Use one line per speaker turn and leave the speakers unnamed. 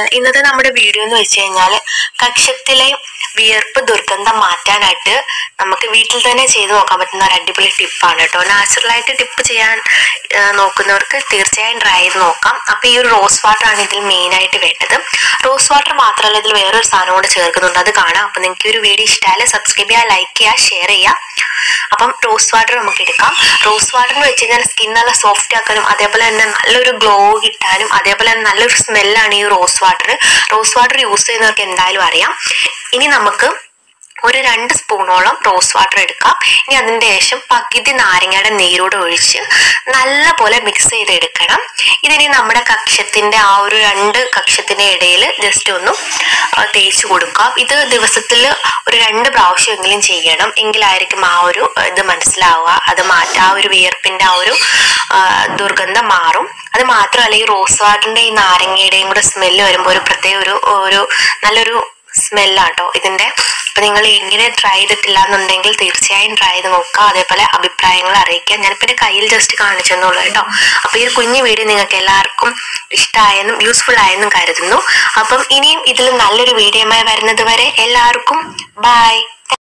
channel ഇന്നത്തെ നമ്മുടെ video എന്ന് വെച്ച് കഴിഞ്ഞാൽ കക്ഷത്തിലെ വിയർപ്പ് ദുർഗന്ധം മാറ്റാനായിട്ട് നമുക്ക് വീട്ടിൽ തന്നെ ചെയ്ത് നോക്കാൻ പറ്റുന്ന ഒരു അടിപൊളി ടിപ്പാണ് കേട്ടോ നാച്ചുറലായിട്ട് ടിപ്പ് ചെയ്യാൻ ആ, നോക്കുന്നവർക്ക് തീർച്ചയായും ട്രൈ ചെയ്ത് നോക്കാം അപ്പൊ ഈ ഒരു റോസ് വാട്ടർ ആണ് ഇതിൽ മെയിൻ ആയിട്ട് വേണ്ടത് റോസ് വാട്ടർ മാത്രമല്ല ഇതിൽ വേറൊരു സാധനം കൂടെ ചേർക്കുന്നുണ്ട് അത് കാണാം അപ്പൊ നിങ്ങൾക്ക് ഈ ഒരു വീഡിയോ ഇഷ്ടമായാലും സബ്സ്ക്രൈബ് ചെയ്യുക ലൈക്ക് ചെയ്യുക ഷെയർ ചെയ്യുക അപ്പം റോസ് വാട്ടർ നമുക്ക് എടുക്കാം റോസ് വാട്ടർ എന്ന് വെച്ച് കഴിഞ്ഞാൽ സ്കിൻ നല്ല സോഫ്റ്റ് ആക്കാനും അതേപോലെ തന്നെ നല്ലൊരു ഗ്ലോ കിട്ടാനും അതേപോലെ തന്നെ നല്ലൊരു സ്മെല്ലാണ് ഈ rose water rose water use ചെയ്യുന്നവർക്ക് എന്തായാലും അറിയാം ഇനി നമുക്ക് ഒരു രണ്ട് സ്പൂണോളം റോസ് വാട്ടർ എടുക്കാം ഇനി അതിൻ്റെ ശേഷം പകുതി നാരങ്ങയുടെ നീരോട് ഒഴിച്ച് നല്ല പോലെ മിക്സ് ചെയ്തെടുക്കണം ഇതിനി നമ്മുടെ കക്ഷത്തിന്റെ ആ ഒരു രണ്ട് കക്ഷത്തിന്റെ ഇടയിൽ ജസ്റ്റ് ഒന്ന് ആ, തേച്ച് കൊടുക്കാം ഇത് ദിവസത്തിൽ ഒരു രണ്ട് പ്രാവശ്യമെങ്കിലും ചെയ്യണം എങ്കിലായിരിക്കും ആ ഒരു ഇത് മനസ്സിലാവുക അത് മാറ്റാ ആ ഒരു വിയർപ്പിന്റെ ആ ഒരു ആ, ദുർഗന്ധം മാറും അത് മാത്രമല്ല ഈ റോസ് വാട്ടറിന്റെ ഈ നാരങ്ങയുടെയും കൂടെ സ്മെല്ല് വരുമ്പോൾ ഒരു പ്രത്യേക ഒരു ഒരു നല്ലൊരു സ്മെല്ലാട്ടോ ഇതിന്റെ അപ്പൊ നിങ്ങൾ ഇങ്ങനെ ട്രൈ ചെയ്തിട്ടില്ല എന്നുണ്ടെങ്കിൽ തീർച്ചയായും ട്രൈ ചെയ്ത് നോക്കുക അതേപോലെ അഭിപ്രായങ്ങൾ അറിയിക്കുക ഞാനിപ്പോ എന്റെ കയ്യിൽ ജസ്റ്റ് കാണിച്ചെന്നുള്ളൂ കേട്ടോ അപ്പൊ ഈ ഒരു കുഞ്ഞു വീഡിയോ നിങ്ങൾക്ക് എല്ലാവർക്കും ഇഷ്ടമായെന്നും യൂസ്ഫുൾ ആയെന്നും കരുതുന്നു അപ്പം ഇനിയും ഇതിൽ നല്ലൊരു വീഡിയോയുമായി വരുന്നത് വരെ എല്ലാവർക്കും ബൈ